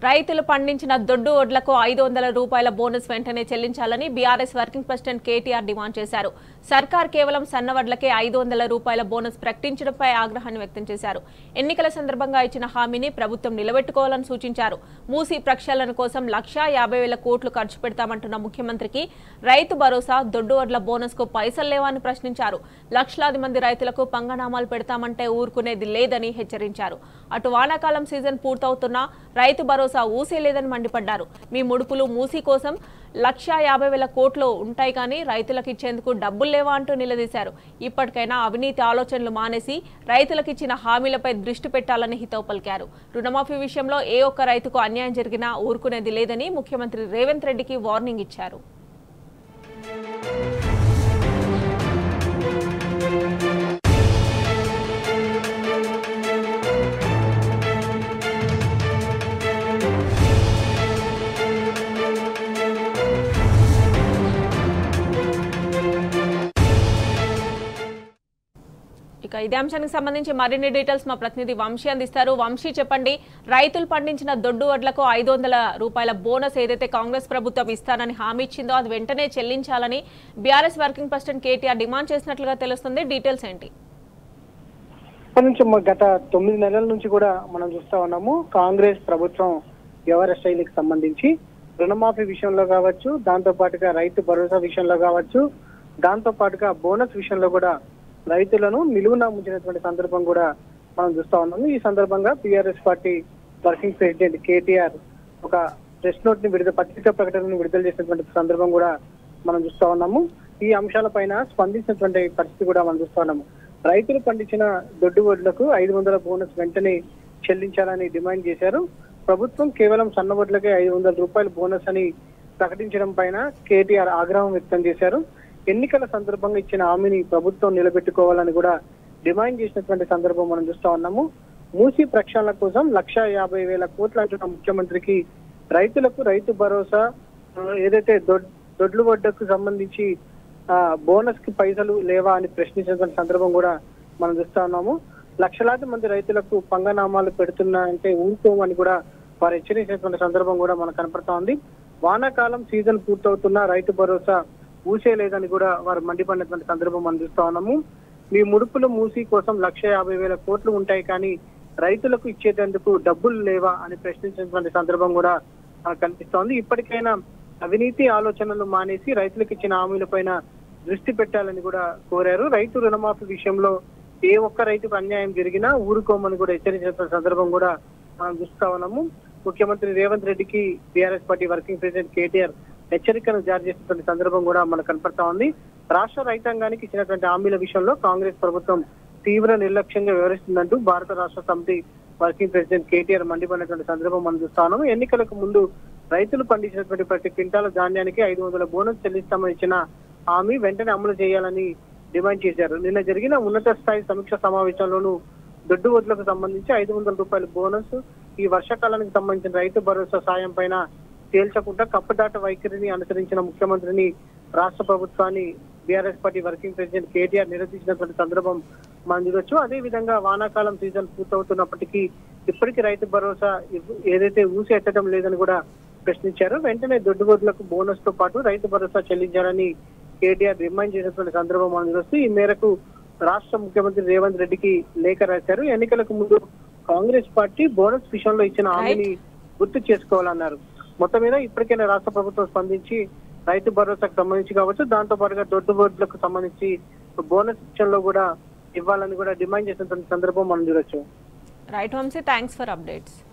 రైతులు పండించిన దొడ్డు వడ్లకు ఐదు వందల రూపాయల బోనస్ వెంటనే చెల్లించాలని BRS working president KTR demand చేశారు సర్కార్ కేవలం సన్నవడ్లకే ఐదు వందల రూపాయల బోనస్ ప్రకటించడంపై ఆగ్రహాన్ని వ్యక్తం చేశారు ఎన్నికల సందర్భంగా ఇచ్చిన హామీని ప్రభుత్వం నిలబెట్టుకోవాలని సూచించారు మూసీ ప్రక్షాళన కోసం లక్షా యాభై వేల కోట్లు ఖర్చు పెడతామంటున్న ముఖ్యమంత్రికి రైతు భరోసా దొడ్డు వడ్ల బోనస్ కు పైసలు లేవని ప్రశ్నించారు లక్షలాది మంది రైతులకు పంగనామాలు పెడతామంటే ఊరుకునేది లేదని హెచ్చరించారు అటు వానాకాలం సీజన్ పూర్తవుతున్నా రైతు భరోసా ఊసే లేదని మండిపడ్డారు మీ ముడుపులు మూసీ కోసం లక్షా యాభై వేల కోట్లు ఉంటాయి కానీ రైతులకు ఇచ్చేందుకు డబ్బులు లేవా అంటూ నిలదీశారు ఇప్పటికైనా అవినీతి ఆలోచనలు మానేసి రైతులకు ఇచ్చిన హామీలపై దృష్టి పెట్టాలని హితవు పలికారు రుణమాఫీ విషయంలో ఏ ఒక్క రైతుకు అన్యాయం జరిగినా ఊరుకునేది లేదని ముఖ్యమంత్రి రేవంత్ రెడ్డికి వార్నింగ్ ఇచ్చారు ఇక ఇదే అంశానికి సంబంధించి మరిన్ని డీటెయిల్స్ మా ప్రతినిధి వంశీ అందిస్తారు వంశీ చెప్పండి రైతులు పండించిన దొడ్డు వడ్లకు ఐదు వందల రూపాయల బోనస్ ఏదైతే కాంగ్రెస్ ప్రభుత్వం ఇస్తానని హామీ ఇచ్చిందో అది వెంటనే చెల్లించాలని BRS working president KTR demand చేసినట్లుగా తెలుస్తుంది డీటెయిల్స్ ఏంటి ఇప్పటి నుంచి మ- గత తొమ్మిది నెలల నుంచి కూడా మనం చూస్తా ఉన్నాము కాంగ్రెస్ ప్రభుత్వం వ్యవహార శైలికి సంబంధించి రుణమాఫీ విషయంలో కావచ్చు దాంతో పాటుగా రైతు భరోసా విషయంలో కావచ్చు దాంతో పాటుగా బోనస్ విషయంలో కూడా రైతులను నిలువున ముంచినటువంటి సందర్భం కూడా మనం చూస్తా ఉన్నాము ఈ సందర్భంగా TRS party working president KTR ఒక ప్రెస్ నోట్ ని విడుదల పత్రికా ప్రకటనను విడుదల చేసినటువంటి సందర్భం కూడా మనం చూస్తా ఉన్నాము ఈ అంశాలపైన స్పందించినటువంటి పరిస్థితి కూడా మనం చూస్తా ఉన్నాము రైతులు పండించిన దొడ్డు వడ్లకు ఐదు వందల బోనస్ వెంటనే చెల్లించాలని డిమాండ్ చేశారు ప్రభుత్వం కేవలం సన్న వడ్లకే ఐదు వందల రూపాయల బోనస్ అని ప్రకటించడం పైన కేటీఆర్ ఆగ్రహం వ్యక్తం చేశారు ఎన్నికల సందర్భంగా ఇచ్చిన హామీని ప్రభుత్వం నిలబెట్టుకోవాలని కూడా డిమాండ్ చేసినటువంటి సందర్భం మనం చూస్తా ఉన్నాము మూసీ ప్రక్షాళన కోసం లక్ష యాభై వేల కోట్లు అంటున్న ముఖ్యమంత్రికి రైతులకు రైతు భరోసా ఆ, ఏదైతే దొడ్ దొడ్లు వడ్డకు సంబంధించి ఆ, బోనస్ కి పైసలు లేవా అని ప్రశ్నించినటువంటి సందర్భం కూడా మనం చూస్తా ఉన్నాము లక్షలాది మంది రైతులకు పంగనామాలు పెడుతున్నా అంటే ఊరుకోమని కూడా వారు హెచ్చరించినటువంటి సందర్భం కూడా మనకు కనపడతా ఉంది వానాకాలం సీజన్ పూర్తవుతున్నా రైతు భరోసా ఊసే లేదని కూడా వారు మండిపడినటువంటి సందర్భం మనం చూస్తా ఉన్నాము మీ ముడుపులు మూసి కోసం లక్ష యాభై వేల కోట్లు ఉంటాయి కానీ రైతులకు ఇచ్చేటందుకు డబ్బులు లేవా అని ప్రశ్నించినటువంటి సందర్భం కూడా మనకు కనిపిస్తోంది ఇప్పటికైనా అవినీతి ఆలోచనలు మానేసి రైతులకు ఇచ్చిన హామీలపైన దృష్టి పెట్టాలని కూడా కోరారు రైతు రుణమాఫీ విషయంలో ఏ ఒక్క రైతుకు అన్యాయం జరిగినా ఊరుకోమని కూడా హెచ్చరించిన సందర్భం కూడా మనం చూస్తా ఉన్నాము ముఖ్యమంత్రి రేవంత్ రెడ్డికి BRS party working president KTR హెచ్చరికను జారీ చేసినటువంటి సందర్భం కూడా మనకు కనపడతా ఉంది రాష్ట్ర రైతాంగానికి ఇచ్చినటువంటి హామీల విషయంలో కాంగ్రెస్ ప్రభుత్వం తీవ్ర నిర్లక్ష్యంగా వ్యవహరిస్తుందంటూ భారత రాష్ట్ర సమితి వర్కింగ్ ప్రెసిడెంట్ కేటీఆర్ మండిపడినటువంటి సందర్భం మనం చూస్తా ఉన్నాము ఎన్నికలకు ముందు రైతులు పండించినటువంటి ప్రతి క్వింటాల ధాన్యానికి ఐదు వందల బోనస్ చెల్లిస్తామని ఇచ్చిన హామీ వెంటనే అమలు చేయాలని డిమాండ్ చేశారు నిన్న జరిగిన ఉన్నత స్థాయి సమీక్ష సమావేశంలోనూ దొడ్డు ఓట్లకు సంబంధించి ఐదు వందల రూపాయల బోనస్ ఈ వర్షాకాలానికి సంబంధించిన రైతు భరోసా సాయం పైన తేల్చకుండా కప్పదాట వైఖరిని అనుసరించిన ముఖ్యమంత్రిని రాష్ట్ర ప్రభుత్వాన్ని BRS party working president KTR నిరసించినటువంటి సందర్భం మనం చూడొచ్చు అదే విధంగా వానాకాలం సీజన్ పూర్తవుతున్నప్పటికీ ఇప్పటికీ రైతు భరోసా ఇవ్- ఏదైతే ఊసి ఎత్తడం లేదని కూడా ప్రశ్నించారు వెంటనే దొడ్డుగోడ్లకు బోనస్ తో పాటు రైతు భరోసా చెల్లించాలని కేటీఆర్ డిమాండ్ చేసినటువంటి సందర్భం మనం చూస్తూ ఈ మేరకు రాష్ట్ర ముఖ్యమంత్రి రేవంత్ రెడ్డికి లేఖ రాశారు ఎన్నికలకు ముందు కాంగ్రెస్ పార్టీ బోనస్ విషయంలో ఇచ్చిన హామీని గుర్తు చేసుకోవాలన్నారు మొత్తం మీద ఇప్పటికైనా రాష్ట్ర ప్రభుత్వం స్పందించి రైతు భరోసాకు సంబంధించి కావచ్చు దాంతో పాటుగా దొడ్డు బోర్డులకు సంబంధించి బోనస్ విషయంలో కూడా ఇవ్వాలని కూడా డిమాండ్ చేసినటువంటి సందర్భం మనం చూడొచ్చు right Vamshi thanks for updates